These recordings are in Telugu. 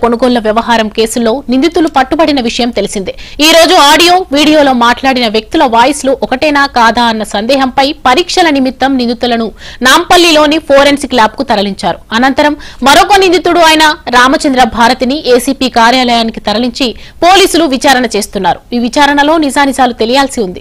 కొనుగోళ్ల వ్యవహారం కేసులో నిందితులు పట్టుబడిన విషయం తెలిసిందే ఈ రోజు ఆడియో వీడియోలో మాట్లాడిన వ్యక్తుల వాయిస్లు ఒకటేనా కాదా అన్న సందేహంపై పరీక్షల నిమిత్తం నిందితులను నాంపల్లిలోని ఫోరెన్సిక్ ల్యాబ్ కు తరలించారు అనంతరం మరొక నిందితుడు అయిన రామచంద్ర భారతిని ఏసీపీ కార్యాలయానికి తరలించి పోలీసులు విచారణ చేస్తున్నారు ఈ విచారణలో నిజానిజాలు తెలియాల్సి ఉంది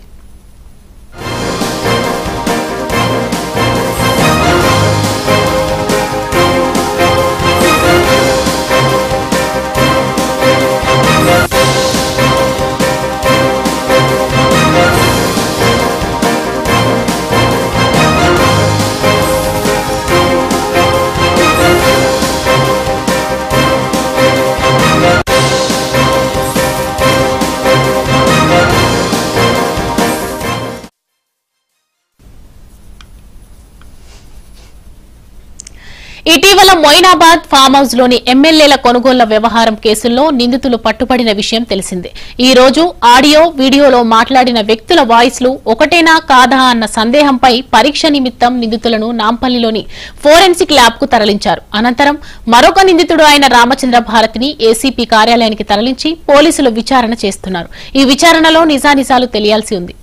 ఇటీవల మొయినాబాద్ ఫామ్ హౌస్ లోని ఎమ్మెల్యేల కొనుగోళ్ల వ్యవహారం కేసుల్లో నిందితులు పట్టుబడిన విషయం తెలిసిందే ఈ రోజు ఆడియో వీడియోలో మాట్లాడిన వ్యక్తుల వాయిస్లు ఒకటేనా కాదా అన్న సందేహంపై పరీక్ష నిమిత్తం నిందితులను నాంపల్లిలోని ఫోరెన్సిక్ ల్యాబ్ కు తరలించారు అనంతరం మరొక నిందితుడు అయిన రామచంద్ర భారతిని ఏసీపీ కార్యాలయానికి తరలించి పోలీసులు విచారణ చేస్తున్నారు ఈ విచారణలో నిజానిజాలు తెలియాల్సి ఉంది